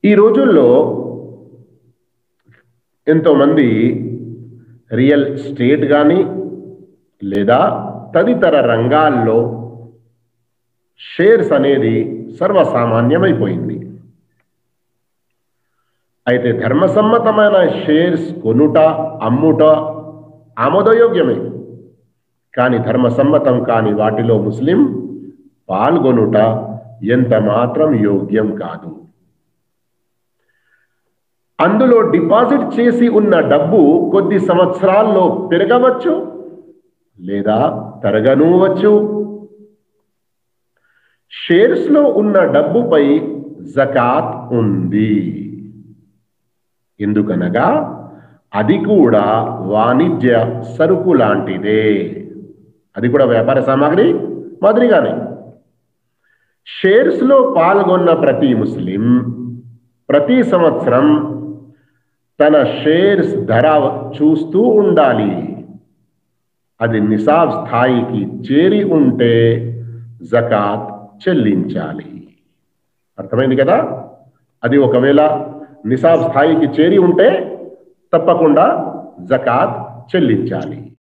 ఈ రోజుల్లో ఎంతోమంది రియల్ స్టేట్ కానీ లేదా తదితర రంగాల్లో షేర్స్ అనేది సర్వసామాన్యమైపోయింది అయితే ధర్మసమ్మతమైన షేర్స్ కొనుట అమ్ముట ఆమోదయోగ్యమే కానీ ధర్మసమ్మతం కాని వాటిలో ముస్లిం పాల్గొనుట ఎంత మాత్రం యోగ్యం కాదు అందులో డిపాజిట్ చేసి ఉన్న డబ్బు కొద్ది సంవత్సరాల్లో పెరగవచ్చు లేదా తరగనూవచ్చు షేర్స్ లో ఉన్న డబ్బుపై జకాత్ ఉంది ఎందుకనగా అది కూడా వాణిజ్య సరుకు లాంటిదే అది కూడా వ్యాపార సామాగ్రి మాదిరిగానే షేర్స్ లో పాల్గొన్న ప్రతి ముస్లిం ప్రతి సంవత్సరం తన షేర్స్ ధర చూస్తూ ఉండాలి అది నిసాబ్ స్థాయికి చేరి ఉంటే జకాత్ చెల్లించాలి అర్థమైంది కదా అది ఒకవేళ నిసాబ్ స్థాయికి చేరి ఉంటే తప్పకుండా జకాత్ చెల్లించాలి